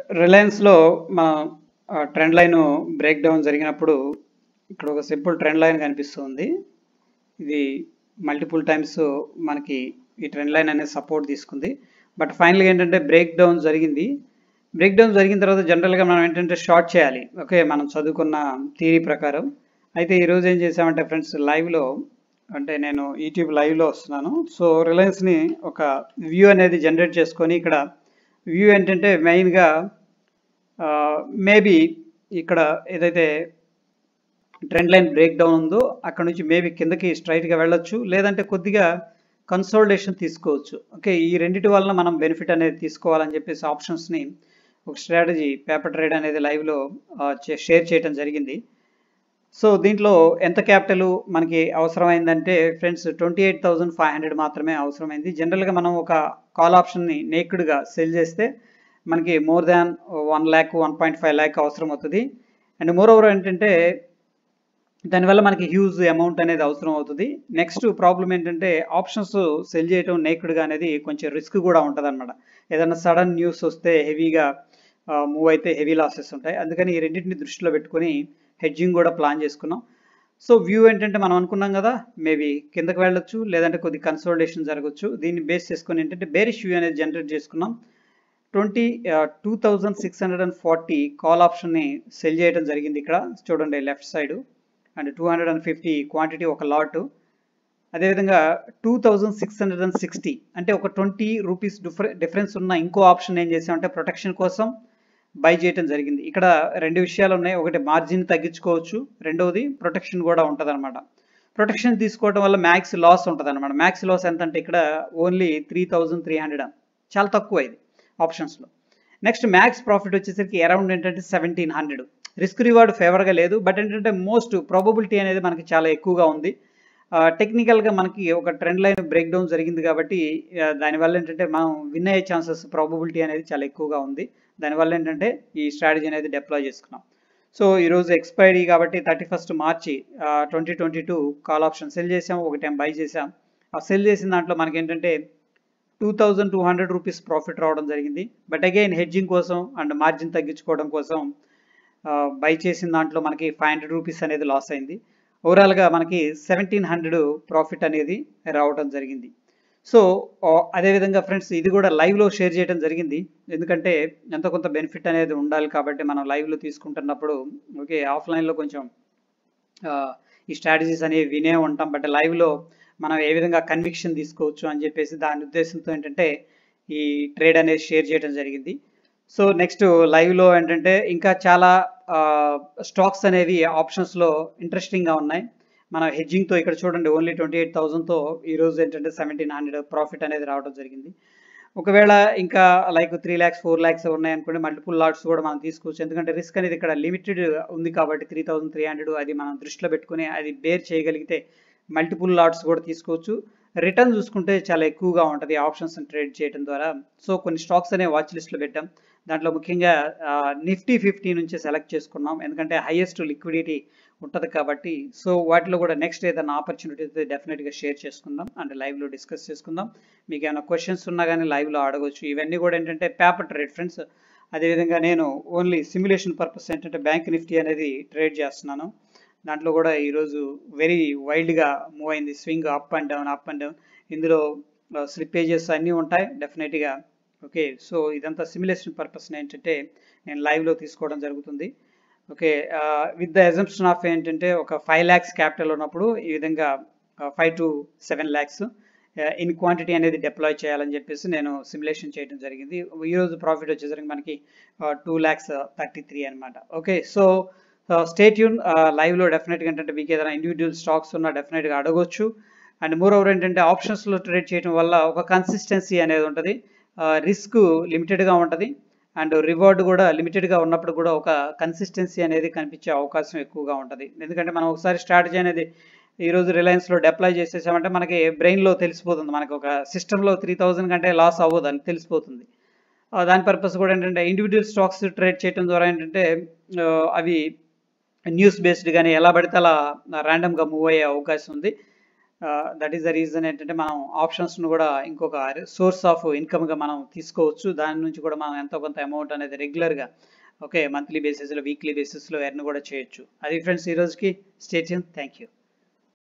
రిలయన్స్లో మన trend line break down జరిగినప్పుడు ఇక్కడ ఒక సింపుల్ ట్రెండ్ లైన్ కనిపిస్తుంది ఇది మల్టిపుల్ టైమ్స్ మనకి ఈ ట్రెండ్ లైన్ అనేది సపోర్ట్ తీసుకుంది బట్ ఫైనల్గా ఏంటంటే బ్రేక్ డౌన్ జరిగింది బ్రేక్ డౌన్ జరిగిన తర్వాత జనరల్గా మనం ఏంటంటే షార్ట్ చేయాలి ఓకే మనం చదువుకున్న థియరీ ప్రకారం అయితే ఈరోజు ఏం చేసామంటే ఫ్రెండ్స్ లైవ్లో అంటే నేను యూట్యూబ్ లైవ్లో వస్తున్నాను సో రిలయన్స్ని ఒక వ్యూ అనేది జనరేట్ చేసుకొని ఇక్కడ వ్యూ ఏంటంటే మెయిన్గా మేబీ ఇక్కడ ఏదైతే ట్రెండ్ లైన్ బ్రేక్ డౌన్ ఉందో అక్కడ నుంచి మేబీ కిందకి స్ట్రైట్గా వెళ్ళొచ్చు లేదంటే కొద్దిగా కన్సోల్టేషన్ తీసుకోవచ్చు ఓకే ఈ రెండిటి వలన మనం బెనిఫిట్ అనేది తీసుకోవాలని చెప్పేసి ఆప్షన్స్ని ఒక స్ట్రాటజీ పేపర్ ట్రేడ్ అనేది లైవ్లో షేర్ చేయడం జరిగింది సో దీంట్లో ఎంత క్యాపిటల్ మనకి అవసరమైందంటే friends twenty eight thousand five hundred మాత్రమే అవసరమైంది జనరల్గా మనం ఒక కాల్ ఆప్షన్ని నేక్డ్గా సెల్ చేస్తే మనకి more than one lakh one point five lakh అవసరం అవుతుంది అండ్ మోర్ ఓవర్ ఏంటంటే దానివల్ల మనకి హ్యూజ్ అమౌంట్ అనేది అవసరం అవుతుంది నెక్స్ట్ ప్రాబ్లం ఏంటంటే ఆప్షన్స్ సెల్ చేయడం నేక్డ్గా అనేది కొంచెం రిస్క్ కూడా ఉంటుంది అనమాట ఏదైనా సడన్ న్యూస్ వస్తే హెవీగా మూవ్ అయితే హెవీ లాసెస్ ఉంటాయి అందుకని ఈ రెండింటిని దృష్టిలో పెట్టుకొని హెడ్జింగ్ కూడా ప్లాన్ చేసుకున్నాం సో వ్యూ ఏంటంటే మనం అనుకున్నాం కదా మేబీ కిందకి వెళ్ళొచ్చు లేదంటే కొద్ది కన్సోల్టేషన్ జరగచ్చు దీన్ని బేస్ చేసుకొని ఏంటంటే బేరిష్ వ్యూ అనేది జనరేట్ చేసుకున్నాం twenty two thousand six hundred and forty call ఆప్షన్ని సెల్ చేయడం జరిగింది ఇక్కడ చూడండి left side and two hundred and fifty quantity ఒక లాట్ అదేవిధంగా two thousand six hundred and sixty అంటే ఒక ట్వంటీ రూపీస్ డిఫరె డిఫరెన్స్ ఉన్న ఇంకో ఆప్షన్ ఏం చేసామంటే ప్రొటెక్షన్ కోసం బై చేయడం జరిగింది ఇక్కడ రెండు విషయాలు ఉన్నాయి ఒకటి మార్జిన్ తగ్గించుకోవచ్చు రెండవది ప్రొటెక్షన్ కూడా ఉంటుంది అనమాట ప్రొటెక్షన్ తీసుకోవడం వల్ల మ్యాక్స్ లాస్ ఉంటుంది అనమాట మ్యాక్స్ లాస్ ఎంత అంటే ఇక్కడ only three thousand three hundred చాలా తక్కువ ఇది ఆప్షన్స్లో నెక్స్ట్ మ్యాక్స్ ప్రాఫిట్ వచ్చేసరికి అరౌండ్ ఏంటంటే సెవెంటీన్ హండ్రెడ్ రిస్క్ రివార్డ్ ఫేవర్గా లేదు బట్ ఏంటంటే మోస్ట్ ప్రాబబిలిటీ అనేది మనకి చాలా ఎక్కువగా ఉంది టెక్నికల్గా మనకి ఒక ట్రెండ్ లైన్ బ్రేక్ డౌన్ జరిగింది కాబట్టి దానివల్ల ఏంటంటే మనం విన్ అయ్యే ఛాన్సెస్ ప్రాబబిలిటీ అనేది చాలా ఎక్కువగా ఉంది దానివల్ల ఏంటంటే ఈ స్ట్రాటజీ అనేది డిప్లాయ్ చేసుకున్నాం సో ఈరోజు ఎక్స్పైరీ కాబట్టి thirty first March twenty twenty two call option sell చేసాం ఒక టైం బై చేసాం ఆ సెల్ చేసిన దాంట్లో మనకి ఏంటంటే two thousand two hundred rupees profit రావడం జరిగింది బట్ అగైన్ హెడ్జింగ్ కోసం అండ్ మార్జిన్ తగ్గించుకోవడం కోసం బై చేసిన దాంట్లో మనకి ఫైవ్ హండ్రెడ్ రూపీస్ అనేది లాస్ అయింది ఓవరాల్గా మనకి సెవెంటీన్ హండ్రెడ్ ప్రాఫిట్ అనేది రావడం జరిగింది సో అదేవిధంగా ఫ్రెండ్స్ ఇది కూడా లైవ్లో షేర్ చేయడం జరిగింది ఎందుకంటే ఎంత కొంత బెనిఫిట్ అనేది ఉండాలి కాబట్టి మనం లైవ్లో తీసుకుంటున్నప్పుడు ఓకే ఆఫ్లైన్లో కొంచెం ఈ స్ట్రాటజీస్ అనేవి వినే ఉంటాం బట్ లైవ్లో మనం ఏ విధంగా కన్విక్షన్ తీసుకోవచ్చు అని చెప్పేసి దాని ఉద్దేశంతో ఏంటంటే ఈ ట్రేడ్ అనేది షేర్ చేయడం జరిగింది సో నెక్స్ట్ లైవ్లో ఏంటంటే ఇంకా చాలా స్టాక్స్ అనేవి ఆప్షన్స్లో ఇంట్రెస్టింగ్గా ఉన్నాయి మన హెడ్జింగ్తో ఇక్కడ చూడండి ఓన్లీ ట్వంటీ ఎయిట్ థౌసండ్తో ఈరోజు ఏంటంటే సెవెంటీన్ హండ్రెడ్ ప్రాఫిట్ అనేది రావడం జరిగింది ఒకవేళ ఇంకా like three lakhs four lakhs ఉన్నాయనుకోండి మల్టిపుల్ లాట్స్ కూడా మనం తీసుకోవచ్చు ఎందుకంటే రిస్క్ అనేది ఇక్కడ లిమిటెడ్ ఉంది కాబట్టి త్రీ థౌసండ్ త్రీ హండ్రెడ్ అది మనం దృష్టిలో పెట్టుకుని అది బేర్ చేయగలిగితే మల్టిపుల్ లాట్స్ కూడా తీసుకోవచ్చు రిటర్న్ చూసుకుంటే చాలా ఎక్కువగా ఉంటుంది ఆప్షన్స్ ట్రేడ్ చేయడం ద్వారా సో కొన్ని స్టాక్స్ అనే వాచ్ లిస్ట్లో పెట్టాం దాంట్లో ముఖ్యంగా నిఫ్టీ ఫిఫ్టీ నుంచి సెలెక్ట్ చేసుకున్నాం ఎందుకంటే హైయెస్ట్ లిక్విడిటీ ఉంటుంది కాబట్టి సో వాటిలో కూడా నెక్స్ట్ ఏదైనా ఆపర్చునిటీ అయితే డెఫినెట్గా షేర్ చేసుకుందాం అండ్ లైవ్లో డిస్కస్ చేసుకుందాం మీకు ఏమైనా క్వశ్చన్స్ ఉన్నా కానీ లైవ్లో అడగవచ్చు ఇవన్నీ కూడా ఏంటంటే పేపర్ ట్రేడ్ ఫ్రెండ్స్ అదేవిధంగా నేను ఓన్లీ సిమ్యులేషన్ పర్పస్ ఏంటంటే బ్యాంక్ నిఫ్టీ అనేది ట్రేడ్ చేస్తున్నాను దాంట్లో కూడా ఈరోజు వెరీ వైల్డ్గా మూవ్ అయింది swing up and down up and down ఇందులో స్లిప్పేజెస్ అన్నీ ఉంటాయి డెఫినెట్గా ఓకే సో ఇదంతా సిమ్యులేషన్ పర్పస్ ఏంటంటే నేను లైవ్లో తీసుకోవడం జరుగుతుంది okay with the assumption of ఏంటంటే ఒక ఫైవ్ ల్యాక్స్ క్యాపిటల్ ఉన్నప్పుడు ఈ విధంగా five to seven lakhs in quantity అనేది డిప్లాయ్ చేయాలని చెప్పేసి నేను సిమ్యులేషన్ చేయడం జరిగింది ఈరోజు ప్రాఫిట్ వచ్చేసరికి మనకి టూ ల్యాక్స్ థర్టీ త్రీ అనమాట ఓకే సో స్టేట్ యూన్ లైవ్లో డెఫినెట్గా ఏంటంటే మీకు ఏదైనా ఇండివిజువల్ స్టాక్స్ ఉన్నా డెఫినెట్గా అడగొచ్చు అండ్ మోర్ ఓవర్ ఏంటంటే ఆప్షన్స్లో ట్రేడ్ చేయడం వల్ల ఒక కన్సిస్టెన్సీ అనేది ఉంటుంది రిస్క్ లిమిటెడ్గా ఉంటుంది అండ్ రివార్డ్ కూడా లిమిటెడ్గా ఉన్నప్పుడు కూడా ఒక కన్సిస్టెన్సీ అనేది కనిపించే అవకాశం ఎక్కువగా ఉంటుంది ఎందుకంటే మనం ఒకసారి స్ట్రాటజీ అనేది ఈరోజు రిలయన్స్లో డిప్లాయ్ చేసేసామంటే మనకి బ్రెయిన్లో తెలిసిపోతుంది మనకి ఒక సిస్టంలో త్రీ థౌజండ్ కంటే లాస్ అవ్వదు అని తెలిసిపోతుంది దాని పర్పస్ కూడా ఏంటంటే ఇండివిజువల్ స్టాక్స్ ట్రేడ్ చేయడం ద్వారా ఏంటంటే అవి న్యూస్ బేస్డ్ కానీ ఎలా పడితే అలా ర్యాండమ్గా మూవ్ అయ్యే అవకాశం ఉంది దట్ ఈస్ ద రీజన్ ఏంటంటే మనం ఆప్షన్స్ను కూడా ఇంకొక సోర్స్ ఆఫ్ ఇన్కమ్గా మనం తీసుకోవచ్చు దాని నుంచి కూడా మనం ఎంతో కొంత అమౌంట్ అనేది రెగ్యులర్గా ఓకే మంత్లీ బేసిస్లో వీక్లీ బేసిస్లో ఎర్న్ కూడా చేయొచ్చు అది ఫ్రెండ్స్ ఈ రోజుకి స్టేట్ థ్యాంక్ యూ